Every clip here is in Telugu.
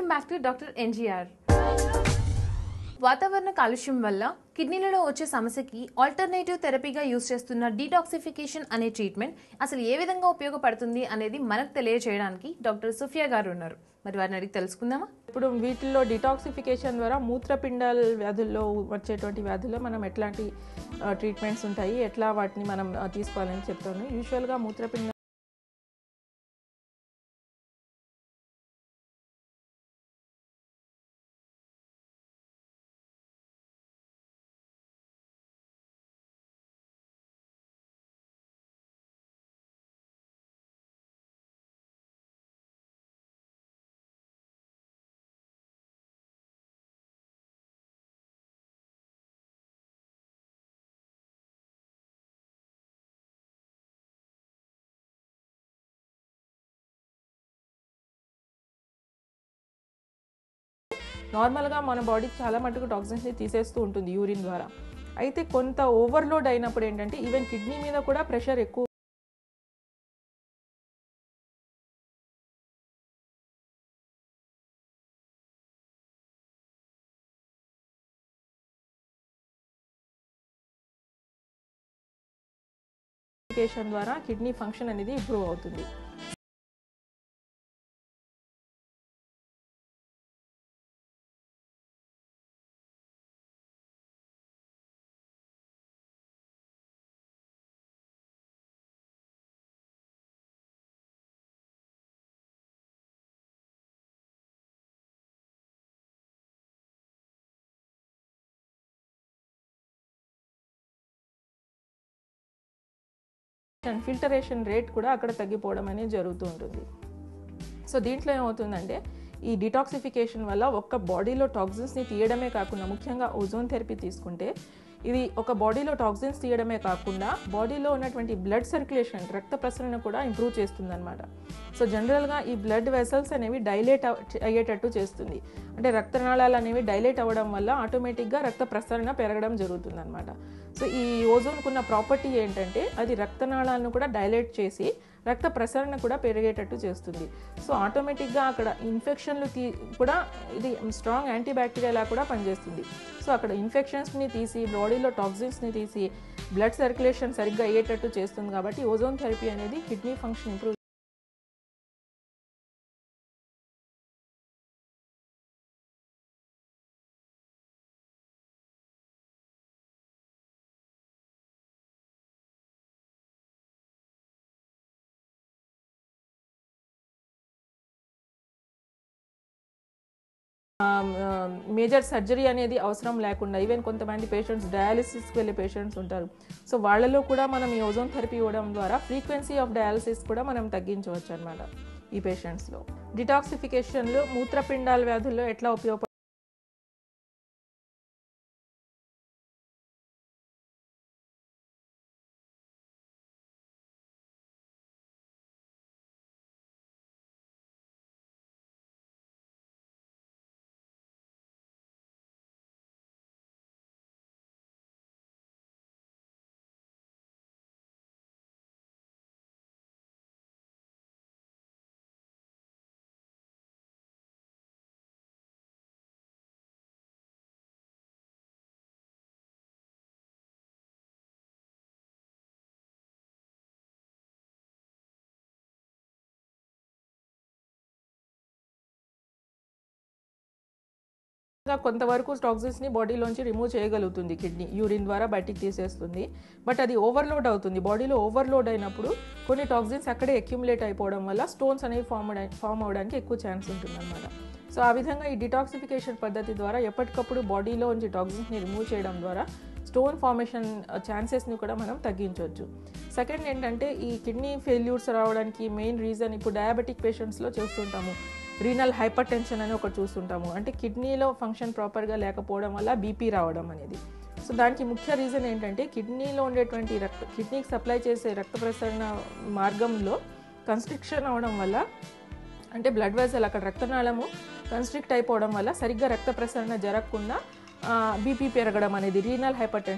welcome back to doctor NGR వాతావరణ కాలుష్యం వల్ల కిడ్నీలలో వచ్చే సమస్యకి ఆల్టర్నేటివ్ థెరపీగా యూజ్ చేస్తున్న డీటాక్సిఫికేషన్ అనే ట్రీట్మెంట్ అసలు ఏ విధంగా ఉపయోగపడుతుంది అనేది మనకు తెలియజేయడానికి డాక్టర్ సుఫియా గారు ఉన్నారు మరి వారిని అడిగి తెలుసుకుందామా ఇప్పుడు వీటిల్లో డిటాక్సిఫికేషన్ ద్వారా మూత్రపిండాల వ్యాధుల్లో వచ్చేటువంటి వ్యాధుల్లో మనం ఎట్లాంటి ట్రీట్మెంట్స్ ఉంటాయి ఎట్లా వాటిని మనం ఆ, తీసుకోవాలని చెప్తాను యూజువల్గా మూత్రపిండ నార్మల్గా మన బాడీ చాలా మటుకు టాక్సిన్స్ని తీసేస్తూ ఉంటుంది యూరిన్ ద్వారా అయితే కొంత ఓవర్లోడ్ అయినప్పుడు ఏంటంటే ఈవెన్ కిడ్నీ మీద కూడా ప్రెషర్ ఎక్కువ ద్వారా కిడ్నీ ఫంక్షన్ అనేది ఇంప్రూవ్ అవుతుంది ఫిల్టరేషన్ రేట్ కూడా అక్కడ తగ్గిపోవడం అనేది జరుగుతూ ఉంటుంది సో దీంట్లో ఏమవుతుందంటే ఈ డిటాక్సిఫికేషన్ వల్ల ఒక్క బాడీలో టాక్సిన్స్ని తీయడమే కాకుండా ముఖ్యంగా ఓజోన్ థెరపీ తీసుకుంటే ఇది ఒక బాడీలో టాక్సిన్స్ తీయడమే కాకుండా బాడీలో ఉన్నటువంటి బ్లడ్ సర్క్యులేషన్ రక్త ప్రసరణ కూడా ఇంప్రూవ్ చేస్తుందన్నమాట సో జనరల్గా ఈ బ్లడ్ వెసల్స్ అనేవి డైలేట్ అయ్యేటట్టు చేస్తుంది అంటే రక్తనాళాలు అనేవి డైలేట్ అవ్వడం వల్ల ఆటోమేటిక్గా రక్త ప్రసరణ పెరగడం జరుగుతుందన్నమాట సో ఈ ఓజోన్కున్న ప్రాపర్టీ ఏంటంటే అది రక్తనాళాలను కూడా డైలేట్ చేసి రక్త ప్రసరణ కూడా పెరిగేటట్టు చేస్తుంది సో ఆటోమేటిక్గా అక్కడ ఇన్ఫెక్షన్లు తీ కూడా ఇది స్ట్రాంగ్ యాంటీబ్యాక్టీరియలా కూడా పనిచేస్తుంది సో అక్కడ ఇన్ఫెక్షన్స్ని తీసి బాడీలో టాక్సిన్స్ని తీసి బ్లడ్ సర్క్యులేషన్ సరిగ్గా అయ్యేటట్టు చేస్తుంది కాబట్టి ఓజోన్ థెరపీ అనేది kidney function improve major surgery అనేది అవసరం లేకుండా ఈవెన్ కొంతమంది పేషెంట్స్ డయాలిసిస్కి వెళ్ళే పేషెంట్స్ ఉంటారు సో వాళ్ళలో కూడా మనం ఈ ఓజోన్ థెరపీ ఇవ్వడం ద్వారా ఫ్రీక్వెన్సీ ఆఫ్ డయాలసిస్ కూడా మనం తగ్గించవచ్చు అనమాట ఈ పేషెంట్స్లో డిటాక్సిఫికేషన్లో మూత్రపిండాల వ్యాధుల్లో ఎట్లా ఉపయోగపడుతుంది ఇంకా కొంతవరకు టాక్సిన్స్ని బాడీలోంచి రిమూవ్ చేయగలుగుతుంది కిడ్నీ యూరిన్ ద్వారా బయటికి తీసేస్తుంది బట్ అది ఓవర్లోడ్ అవుతుంది బాడీలో ఓవర్లోడ్ అయినప్పుడు కొన్ని టాక్సిన్స్ అక్కడే అక్యుములేట్ అయిపోవడం వల్ల స్టోన్స్ అనేవి ఫామ్ ఫామ్ అవడానికి ఎక్కువ ఛాన్స్ ఉంటుంది అనమాట సో ఆ విధంగా ఈ డిటాక్సిఫికేషన్ పద్ధతి ద్వారా ఎప్పటికప్పుడు బాడీలో ఉంచి టాక్సిన్స్ని రిమూవ్ చేయడం ద్వారా స్టోన్ ఫార్మేషన్ ఛాన్సెస్ని కూడా మనం తగ్గించవచ్చు సెకండ్ ఏంటంటే ఈ కిడ్నీ ఫెయిల్యూర్స్ రావడానికి మెయిన్ రీజన్ ఇప్పుడు డయాబెటిక్ పేషెంట్స్లో చూస్తుంటాము రీనల్ హైపర్ టెన్షన్ అని ఒకటి చూస్తుంటాము అంటే కిడ్నీలో ఫంక్షన్ ప్రాపర్గా లేకపోవడం వల్ల బీపీ రావడం అనేది సో దానికి ముఖ్య రీజన్ ఏంటంటే కిడ్నీలో ఉండేటువంటి రక్త కిడ్నీకి సప్లై చేసే రక్త ప్రసరణ మార్గంలో కన్స్ట్రిక్షన్ అవడం వల్ల అంటే బ్లడ్ వెసల్ అక్కడ రక్తనాళము కన్స్ట్రిక్ట్ అయిపోవడం వల్ల సరిగ్గా రక్త ప్రసరణ జరగకుండా బీపీ పెరగడం అనేది రీనల్ హైపర్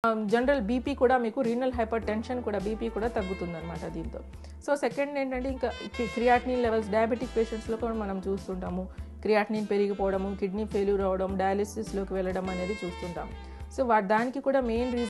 జనరల్ బీపీ కూడా మీకు రీనల్ హైపర్ టెన్షన్ కూడా బీపీ కూడా తగ్గుతుంది అనమాట దీంతో సో సెకండ్ ఏంటంటే ఇంకా క్రియాటినిన్ లెవెల్స్ డయాబెటిక్ పేషెంట్స్లో కూడా మనం చూస్తుంటాము క్రియాటినిన్ పెరిగిపోవడము కిడ్నీ ఫెయిల్యూర్ అవ్వడం డయాలిసిస్లోకి వెళ్ళడం అనేది చూస్తుంటాం సో వా దానికి కూడా మెయిన్ రీజన్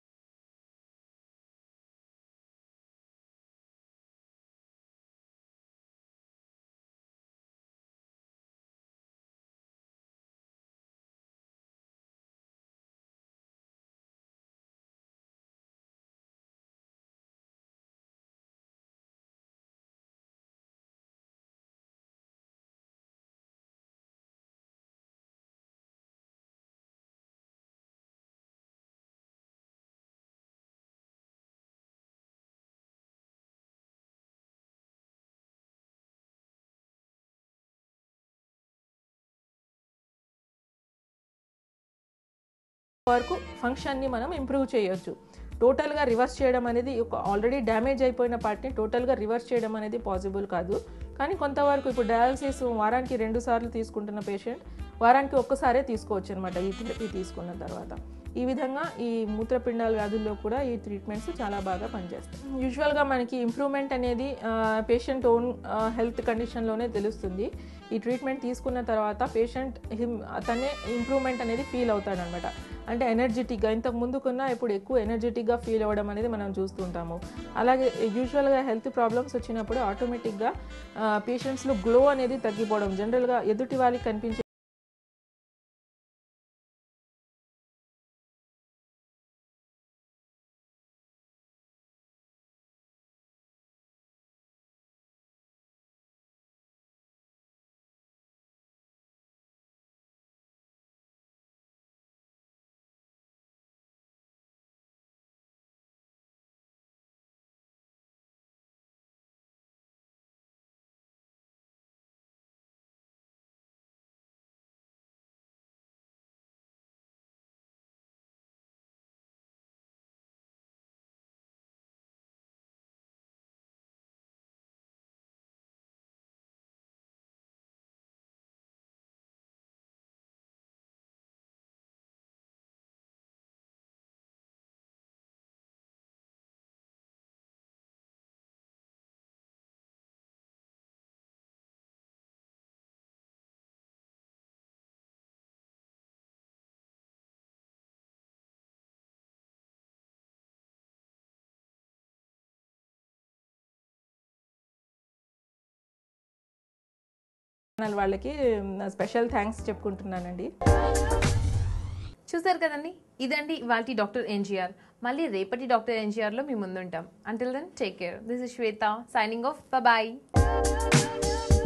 వరకు ఫంక్షన్ని మనం ఇంప్రూవ్ చేయొచ్చు టోటల్గా రివర్స్ చేయడం అనేది ఒక ఆల్రెడీ డ్యామేజ్ అయిపోయిన పార్ట్ని టోటల్గా రివర్స్ చేయడం అనేది పాసిబుల్ కాదు కానీ కొంతవరకు ఇప్పుడు డయాలసిస్ వారానికి రెండు సార్లు తీసుకుంటున్న పేషెంట్ వారానికి ఒక్కసారే తీసుకోవచ్చు అనమాట ఈ థెరపీ తీసుకున్న తర్వాత ఈ విధంగా ఈ మూత్రపిండాల వ్యాధుల్లో కూడా ఈ ట్రీట్మెంట్స్ చాలా బాగా పనిచేస్తాయి యూజువల్గా మనకి ఇంప్రూవ్మెంట్ అనేది పేషెంట్ ఓన్ హెల్త్ కండిషన్లోనే తెలుస్తుంది ఈ ట్రీట్మెంట్ తీసుకున్న తర్వాత పేషెంట్ హిమ్ అతనే ఇంప్రూవ్మెంట్ అనేది ఫీల్ అవుతాడనమాట అంటే ఎనర్జెటిక్గా ఇంతకు ముందుకున్నా ఇప్పుడు ఎక్కువ ఎనర్జెటిక్గా ఫీల్ అవ్వడం అనేది మనం చూస్తుంటాము అలాగే యూజువల్గా హెల్త్ ప్రాబ్లమ్స్ వచ్చినప్పుడు ఆటోమేటిక్గా పేషెంట్స్లో గ్లో అనేది తగ్గిపోవడం జనరల్గా ఎదుటి వాళ్ళకి కనిపించే ఛానల్ వాళ్ళకి స్పెషల్ థ్యాంక్స్ చెప్పుకుంటున్నానండి చూసారు కదండి ఇదండి ఇవాళ డాక్టర్ ఎన్జిఆర్ మళ్ళీ రేపటి డాక్టర్ ఎన్జిఆర్లో మీ ముందుంటాం until then take care this is Shweta signing off bye